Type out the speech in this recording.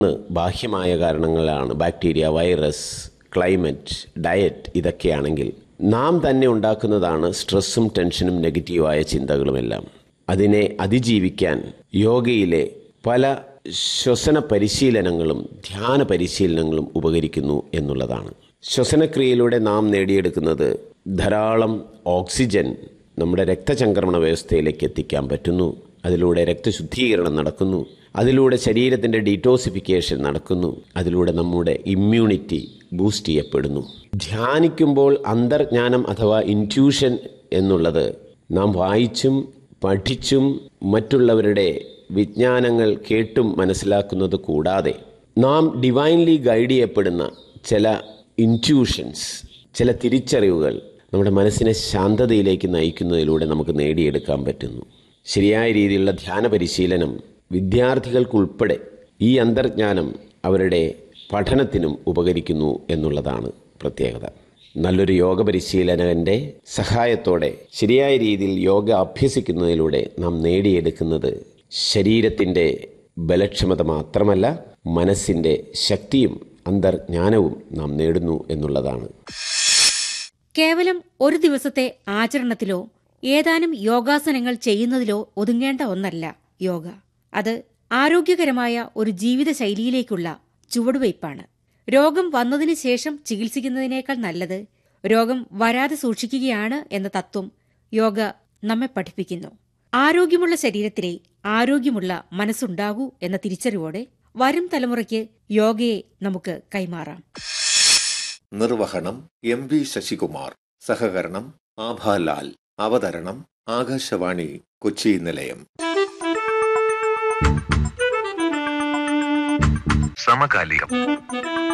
ബാഹ്യമായ കാരണങ്ങളാണ് bacteria virus climate diet ഇതൊക്കെയാണെങ്കിൽ നാം തന്നെ ഉണ്ടാക്കുന്നതാണ് സ്ട്രെസ്സും ടെൻഷനും നെഗറ്റീവായ ചിന്തകളുമെല്ലാം അതിനെ അതിജീവിക്കാൻ യോഗയിലെ പല ശ്വസന പരിശീലനങ്ങളും ധ്യാന പരിശീലനങ്ങളും ഉപകരിക്കുന്നു എന്നുള്ളതാണ് ശ്വസനക്രിയയിലൂടെ നാം നേടിയെടുക്കുന്നത് ധാരാളം ഓക്സിജൻ നമ്മുടെ രക്തചംക്രമണ വ്യവസ്ഥയിലേക്ക് എത്തിക്കാൻ പറ്റുന്നു അതിലൂടെ രക്തശുദ്ധീകരണം നടക്കുന്നു അതിലൂടെ ശരീരത്തിൻ്റെ ഡീറ്റോസിഫിക്കേഷൻ നടക്കുന്നു അതിലൂടെ നമ്മുടെ ഇമ്മ്യൂണിറ്റി ബൂസ്റ്റ് ചെയ്യപ്പെടുന്നു ധ്യാനിക്കുമ്പോൾ അന്തർജ്ഞാനം അഥവാ ഇൻറ്റ്യൂഷൻ എന്നുള്ളത് നാം വായിച്ചും പഠിച്ചും മറ്റുള്ളവരുടെ വിജ്ഞാനങ്ങൾ കേട്ടും മനസ്സിലാക്കുന്നത് കൂടാതെ നാം ഡിവൈൻലി ഗൈഡ് ചെയ്യപ്പെടുന്ന ചില ഇൻറ്റ്യൂഷൻസ് ചില തിരിച്ചറിവുകൾ നമ്മുടെ മനസ്സിനെ ശാന്തതയിലേക്ക് നയിക്കുന്നതിലൂടെ നമുക്ക് നേടിയെടുക്കാൻ പറ്റുന്നു ശരിയായ രീതിയിലുള്ള ധ്യാന പരിശീലനം വിദ്യാർത്ഥികൾക്കുൾപ്പെടെ ഈ അന്തർജ്ഞാനം അവരുടെ പഠനത്തിനും ഉപകരിക്കുന്നു എന്നുള്ളതാണ് പ്രത്യേകത നല്ലൊരു യോഗ പരിശീലകന്റെ സഹായത്തോടെ ശരിയായ രീതിയിൽ യോഗ അഭ്യസിക്കുന്നതിലൂടെ നാം നേടിയെടുക്കുന്നത് ശരീരത്തിൻ്റെ ബലക്ഷമത മാത്രമല്ല മനസ്സിൻ്റെ ശക്തിയും അന്തർജ്ഞാനവും നാം നേടുന്നു എന്നുള്ളതാണ് കേവലം ഒരു ദിവസത്തെ ആചരണത്തിലോ ഏതാനും യോഗാസനങ്ങൾ ചെയ്യുന്നതിലോ ഒതുങ്ങേണ്ട ഒന്നല്ല യോഗ അത് ആരോഗ്യകരമായ ഒരു ജീവിതശൈലിയിലേക്കുള്ള ചുവടുവയ്പ്പാണ് രോഗം വന്നതിന് ശേഷം ചികിത്സിക്കുന്നതിനേക്കാൾ നല്ലത് രോഗം വരാതെ സൂക്ഷിക്കുകയാണ് എന്ന തത്വം യോഗ നമ്മെ പഠിപ്പിക്കുന്നു ആരോഗ്യമുള്ള ശരീരത്തിലെ ആരോഗ്യമുള്ള മനസ്സുണ്ടാകൂ എന്ന തിരിച്ചറിവോടെ വരും തലമുറയ്ക്ക് യോഗയെ നമുക്ക് കൈമാറാം നിർവഹണം എം വി ശശികുമാർ സഹകരണം ആഭാലാൽ അവതരണം ആകാശവാണി കൊച്ചി നിലയം സമകാലികം